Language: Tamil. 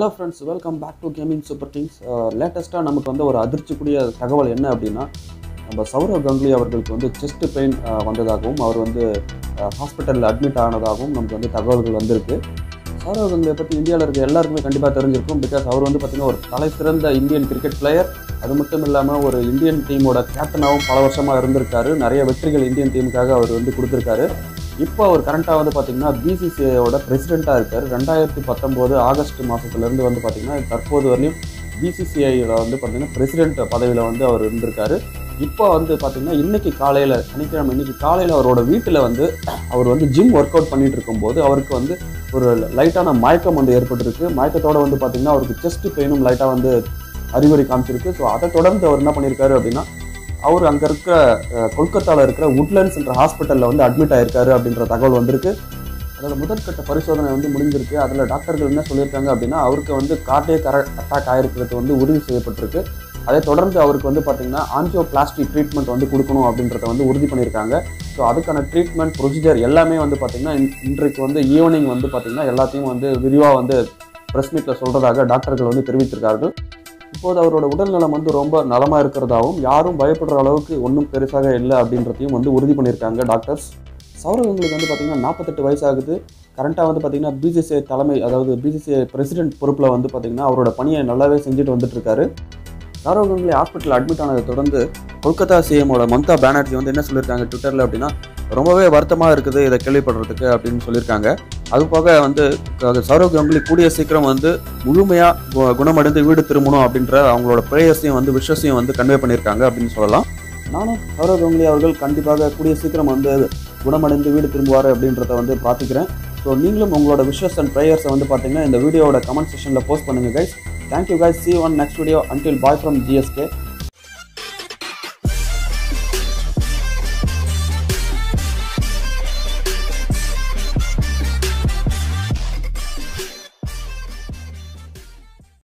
hello friends welcome back to gaming super kings லேட்டஸ்ட்டாக நமக்கு வந்து ஒரு அதிர்ச்சிக்குரிய தகவல் என்ன அப்படின்னா நம்ம சௌரவ் கங்குலி அவர்களுக்கு வந்து செஸ்ட் பெயின் வந்ததாகவும் அவர் வந்து ஹாஸ்பிட்டலில் அட்மிட் ஆனதாகவும் நமக்கு வந்து தகவல்கள் வந்திருக்கு சௌரவ் கங்குலியை பற்றி இந்தியாவில் இருக்க எல்லாருக்குமே கண்டிப்பாக தெரிஞ்சிருக்கும் பிகாஸ் அவர் வந்து பார்த்திங்கன்னா ஒரு தலை சிறந்த இந்தியன் கிரிக்கெட் பிளேயர் அது மட்டும் இல்லாமல் ஒரு இந்தியன் டீமோட கேப்டனாகவும் பல வருஷமாக இருந்திருக்காரு நிறைய வெற்றிகள் இந்தியன் டீமுக்காக அவர் வந்து கொடுத்துருக்காரு இப்போ அவர் கரண்ட்டாக வந்து பார்த்தீங்கன்னா பிசிசிஐயோட பிரசிடெண்ட்டாக இருக்கார் ரெண்டாயிரத்தி பத்தொம்போது ஆகஸ்ட் மாதத்துலேருந்து வந்து பார்த்தீங்கன்னா தற்போது வரையும் பிசிசிஐயில் வந்து பார்த்தீங்கன்னா பிரசிடென்ட் பதவியில் வந்து அவர் இருந்திருக்காரு இப்போ வந்து பார்த்தீங்கன்னா இன்னைக்கு காலையில் சனிக்கிழமை இன்னைக்கு காலையில் அவரோட வீட்டில் வந்து அவர் வந்து ஜிம் ஒர்க் அவுட் பண்ணிட்டு இருக்கும்போது அவருக்கு வந்து ஒரு லைட்டான மயக்கம் வந்து ஏற்பட்டிருக்கு மயக்கத்தோட வந்து பார்த்தீங்கன்னா அவருக்கு செஸ்ட் பெயினும் லைட்டாக வந்து அறிகுறி காமிச்சிருக்கு ஸோ அதை தொடர்ந்து அவர் என்ன பண்ணியிருக்காரு அப்படின்னா அவர் அங்கே இருக்கிற கொல்கத்தாவில் இருக்கிற உட்லண்ட்ஸ் என்ற ஹாஸ்பிட்டலில் வந்து அட்மிட் ஆயிருக்காரு அப்படின்ற தகவல் வந்திருக்கு அதோட முதற்கட்ட பரிசோதனை வந்து முடிஞ்சிருக்கு அதில் டாக்டர்கள் என்ன சொல்லியிருக்காங்க அப்படின்னா அவருக்கு வந்து கார்டியோ கர அட்டாக் ஆயிருக்கிறது வந்து உறுதி செய்யப்பட்டிருக்கு அதை தொடர்ந்து அவருக்கு வந்து பார்த்தீங்கன்னா ஆன்ஜியோ பிளாஸ்டிக் ட்ரீட்மெண்ட் வந்து கொடுக்கணும் அப்படின்றத வந்து உறுதி பண்ணியிருக்காங்க ஸோ அதுக்கான ட்ரீட்மெண்ட் ப்ரொசீஜர் எல்லாமே வந்து பார்த்தீங்கன்னா இன்றைக்கு வந்து ஈவினிங் வந்து பார்த்தீங்கன்னா எல்லாத்தையும் வந்து விரிவாக வந்து ப்ரெஸ் மீட்டில் சொல்கிறதாக டாக்டர்கள் வந்து தெரிவித்திருக்கார்கள் இப்போது அவரோட உடல்நலம் வந்து ரொம்ப நலமாக இருக்கிறதாவும் யாரும் பயப்படுற அளவுக்கு ஒன்றும் பெருசாக இல்லை அப்படின்றதையும் வந்து உறுதி பண்ணியிருக்காங்க டாக்டர்ஸ் சௌரவங்களுக்கு வந்து பார்த்திங்கன்னா நாற்பத்தெட்டு வயசு ஆகுது கரண்ட்டாக வந்து பார்த்திங்கன்னா பிசிசிஐ தலைமை அதாவது பிசிசிஐ பிரசிடென்ட் பொறுப்பில் வந்து பார்த்திங்கன்னா அவரோட பணியை நல்லாவே செஞ்சுட்டு வந்துட்டு இருக்காரு சௌரவ் கங்குலி ஹாஸ்பிட்டல் அட்மிட் ஆனதை தொடர்ந்து கொல்கத்தா சிஎமோட மம்தா பானர்ஜி வந்து என்ன சொல்லியிருக்காங்க ட்விட்டரில் அப்படின்னா ரொம்பவே வருத்தமாக இருக்குது இதை கேள்விப்படுறதுக்கு அப்படின்னு சொல்லியிருக்காங்க அது போக வந்து சௌரவ் கங்குலி கூடிய சீக்கிரம் வந்து முழுமையாக குணமடைந்து வீடு திரும்பணும் அப்படின்ற அவங்களோட ப்ரேயர்ஸையும் வந்து விஷஸையும் வந்து கன்வே பண்ணியிருக்காங்க அப்படின்னு சொல்லலாம் நானும் சௌரவ் கங்குலி அவர்கள் கண்டிப்பாக கூடிய சீக்கிரம் வந்து குணமடைந்து வீடு திரும்புவார் அப்படின்றத வந்து பார்த்துக்கிறேன் ஸோ நீங்களும் உங்களோட விஷஸ் அண்ட் ப்ரேயர்ஸை வந்து பார்த்தீங்கன்னா இந்த வீடியோவோட கமெண்ட் செஷனில் போஸ்ட் பண்ணுங்கள் guys thank you guys see on next video until bye from GSK